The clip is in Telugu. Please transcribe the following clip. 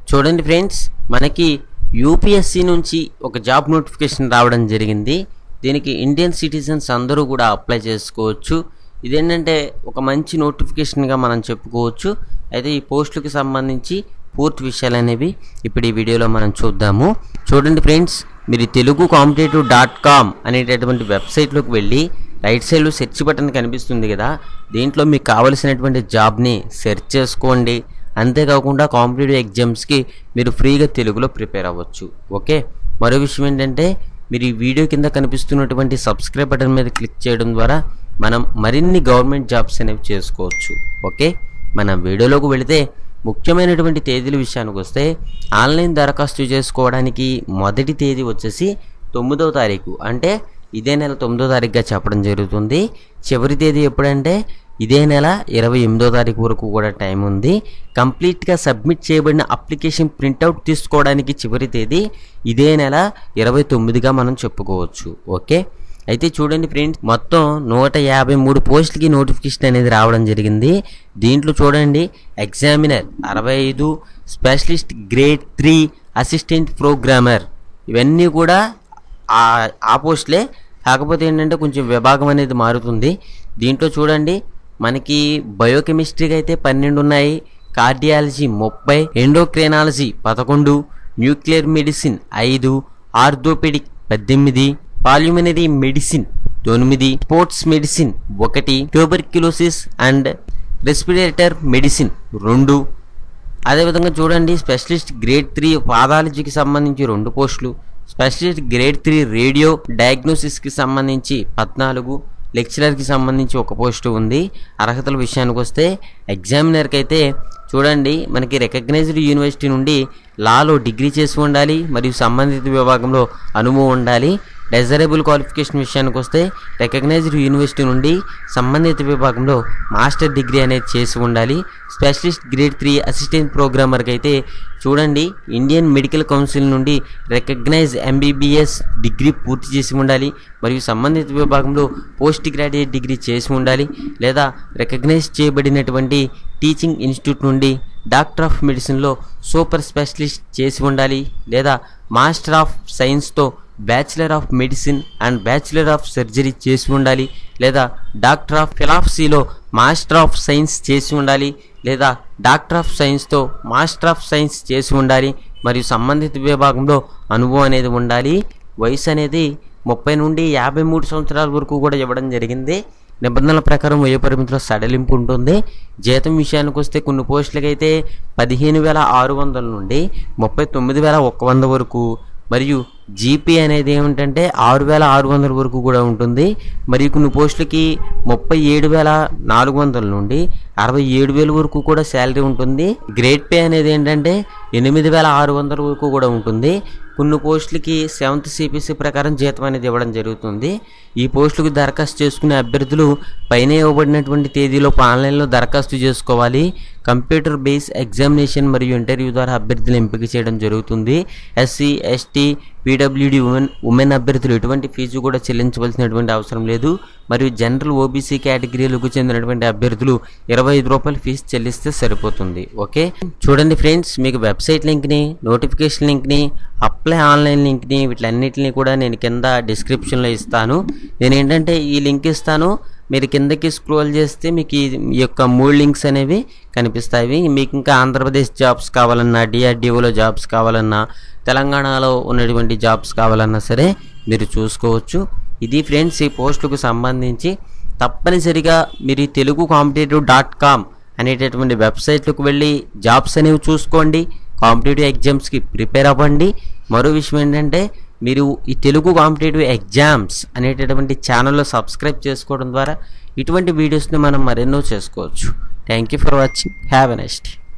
చూడండి ఫ్రెండ్స్ మనకి యూపీఎస్సి నుంచి ఒక జాబ్ నోటిఫికేషన్ రావడం జరిగింది దీనికి ఇండియన్ సిటిజన్స్ అందరూ కూడా అప్లై చేసుకోవచ్చు ఇదేంటంటే ఒక మంచి నోటిఫికేషన్గా మనం చెప్పుకోవచ్చు అయితే ఈ పోస్టులకు సంబంధించి పూర్తి విషయాలు అనేవి ఇప్పుడు ఈ వీడియోలో మనం చూద్దాము చూడండి ఫ్రెండ్స్ మీరు తెలుగు కాంపిటేటివ్ డాట్ కామ్ అనేటటువంటి వెబ్సైట్లోకి వెళ్ళి రైట్ సైడ్లో సెర్చ్ బటన్ కనిపిస్తుంది కదా దీంట్లో మీకు కావలసినటువంటి జాబ్ని సెర్చ్ చేసుకోండి అంతేకాకుండా కాంపిటేటివ్ ఎగ్జామ్స్కి మీరు ఫ్రీగా తెలుగులో ప్రిపేర్ అవ్వచ్చు ఓకే మరో విషయం ఏంటంటే మీరు ఈ వీడియో కింద కనిపిస్తున్నటువంటి సబ్స్క్రైబ్ బటన్ మీద క్లిక్ చేయడం ద్వారా మనం మరిన్ని గవర్నమెంట్ జాబ్స్ అనేవి చేసుకోవచ్చు ఓకే మన వీడియోలోకి వెళితే ముఖ్యమైనటువంటి తేదీల విషయానికి వస్తే ఆన్లైన్ దరఖాస్తు చేసుకోవడానికి మొదటి తేదీ వచ్చేసి తొమ్మిదవ తారీఖు అంటే ఇదే నెల తొమ్మిదో తారీఖుగా చెప్పడం జరుగుతుంది చివరి తేదీ ఎప్పుడంటే ఇదే నెల ఇరవై ఎనిమిదో తారీఖు వరకు కూడా టైం ఉంది కంప్లీట్గా సబ్మిట్ చేయబడిన అప్లికేషన్ ప్రింట్అవుట్ తీసుకోవడానికి చివరి తేదీ ఇదే నెల ఇరవై తొమ్మిదిగా మనం చెప్పుకోవచ్చు ఓకే అయితే చూడండి ఫ్రెండ్స్ మొత్తం నూట యాభై మూడు పోస్టులకి నోటిఫికేషన్ అనేది రావడం జరిగింది దీంట్లో చూడండి ఎగ్జామినర్ అరవై ఐదు specialist grade three assistant programmer ఇవన్నీ కూడా ఆ ఆ పోస్టులే కాకపోతే ఏంటంటే కొంచెం విభాగం అనేది మారుతుంది దీంట్లో చూడండి మనకి బయోకెమిస్ట్రీకి అయితే పన్నెండు ఉన్నాయి కార్డియాలజీ ముప్పై ఎండోక్రైనాలజీ పదకొండు న్యూక్లియర్ మెడిసిన్ ఐదు ఆర్థోపెడిక్ పద్దెనిమిది పాల్యుమినరీ మెడిసిన్ తొమ్మిది స్పోర్ట్స్ మెడిసిన్ ఒకటి ట్యూబర్క్యులోసిస్ అండ్ రెస్పిరేటర్ మెడిసిన్ రెండు అదేవిధంగా చూడండి స్పెషలిస్ట్ గ్రేడ్ త్రీ పాదాలజీకి సంబంధించి రెండు పోస్టులు స్పెషలిస్ట్ గ్రేడ్ త్రీ రేడియో డయాగ్నోసిస్కి సంబంధించి పద్నాలుగు లెక్చరర్కి సంబంధించి ఒక పోస్టు ఉంది అర్హతల విషయానికి వస్తే ఎగ్జామినర్కి అయితే చూడండి మనకి రికగ్నైజ్డ్ యూనివర్సిటీ నుండి లాలో డిగ్రీ చేసి ఉండాలి మరియు సంబంధిత విభాగంలో అనుభవం ఉండాలి డెజరబుల్ క్వాలిఫికేషన్ విషయానికి వస్తే రికగ్నైజ్డ్ యూనివర్సిటీ నుండి సంబంధిత విభాగంలో మాస్టర్ డిగ్రీ అనేది చేసి ఉండాలి స్పెషలిస్ట్ గ్రేడ్ త్రీ అసిస్టెంట్ ప్రోగ్రామర్కి అయితే చూడండి ఇండియన్ మెడికల్ కౌన్సిల్ నుండి రికగ్నైజ్ ఎంబీబీఎస్ డిగ్రీ పూర్తి చేసి ఉండాలి మరియు సంబంధిత విభాగంలో పోస్ట్ గ్రాడ్యుయేట్ డిగ్రీ చేసి ఉండాలి లేదా రికగ్నైజ్ చేయబడినటువంటి టీచింగ్ ఇన్స్టిట్యూట్ నుండి డాక్టర్ ఆఫ్ మెడిసిన్లో సూపర్ స్పెషలిస్ట్ చేసి ఉండాలి లేదా మాస్టర్ ఆఫ్ సైన్స్తో bachelor of medicine and bachelor of surgery చేసి ఉండాలి లేదా డాక్టర్ ఆఫ్ ఫిలాసఫీలో మాస్టర్ ఆఫ్ సైన్స్ చేసి ఉండాలి లేదా డాక్టర్ ఆఫ్ సైన్స్తో మాస్టర్ ఆఫ్ సైన్స్ చేసి ఉండాలి మరియు సంబంధిత విభాగంలో అనుభవం అనేది ఉండాలి వయసు అనేది ముప్పై నుండి యాభై మూడు సంవత్సరాల వరకు కూడా ఇవ్వడం జరిగింది నిబంధనల ప్రకారం వయో పరిమితిలో సడలింపు ఉంటుంది జీతం విషయానికి వస్తే కొన్ని పోస్టులకైతే పదిహేను వేల ఆరు వందల నుండి ముప్పై తొమ్మిది వేల ఒక్క వంద వరకు మరియు జీపీ అనేది ఏమిటంటే ఆరు వేల ఆరు వందల వరకు కూడా ఉంటుంది మరియు కొన్ని పోస్టులకి ముప్పై ఏడు వేల నాలుగు వందల నుండి అరవై ఏడు వేల వరకు కూడా శాలరీ ఉంటుంది గ్రేడ్ పే అనేది ఏంటంటే ఎనిమిది వేల ఆరు వందల వరకు కూడా ఉంటుంది కొన్ని పోస్టులకి సెవెంత్ సిపిసి ప్రకారం జీతం అనేది ఇవ్వడం జరుగుతుంది ఈ పోస్టులకు దరఖాస్తు చేసుకునే అభ్యర్థులు పైన ఇవ్వబడినటువంటి తేదీలో ఆన్లైన్లో దరఖాస్తు చేసుకోవాలి కంప్యూటర్ బేస్ ఎగ్జామినేషన్ మరియు ఇంటర్వ్యూ ద్వారా అభ్యర్థులు ఎంపిక చేయడం జరుగుతుంది SC ST PWD women women అభ్యర్థులు ఎటువంటి ఫీజు కూడా చెల్లించవలసినటువంటి అవసరం లేదు మరియు జనరల్ ఓబీసీ కేటగిరీలకు చెందినటువంటి అభ్యర్థులు ఇరవై ఐదు రూపాయల ఫీజు చెల్లిస్తే సరిపోతుంది ఓకే చూడండి ఫ్రెండ్స్ మీకు వెబ్సైట్ లింక్ని నోటిఫికేషన్ లింక్ని అప్లై ఆన్లైన్ లింక్ని వీటిలన్నిటిని కూడా నేను కింద డిస్క్రిప్షన్లో ఇస్తాను నేను ఏంటంటే ఈ లింక్ ఇస్తాను మీరు కిందకి స్క్రోల్ చేస్తే మీకు ఈ ఈ యొక్క మూడు లింక్స్ అనేవి కనిపిస్తాయి మీకు ఇంకా ఆంధ్రప్రదేశ్ జాబ్స్ కావాలన్నా డిఆర్డిఓలో జాబ్స్ కావాలన్నా తెలంగాణలో ఉన్నటువంటి జాబ్స్ కావాలన్నా సరే మీరు చూసుకోవచ్చు ఇది ఫ్రెండ్స్ ఈ పోస్టులకు సంబంధించి తప్పనిసరిగా మీరు ఈ తెలుగు కాంపిటేటివ్ డాట్ కామ్ అనేటటువంటి వెబ్సైట్లకు వెళ్ళి జాబ్స్ అనేవి చూసుకోండి కాంపిటేటివ్ ఎగ్జామ్స్కి ప్రిపేర్ అవ్వండి మరో విషయం ఏంటంటే మీరు ఈ తెలుగు కాంపిటేటివ్ ఎగ్జామ్స్ అనేటటువంటి ఛానల్లో సబ్స్క్రైబ్ చేసుకోవడం ద్వారా ఇటువంటి వీడియోస్ని మనం మరెన్నో చేసుకోవచ్చు thank you for watching have a next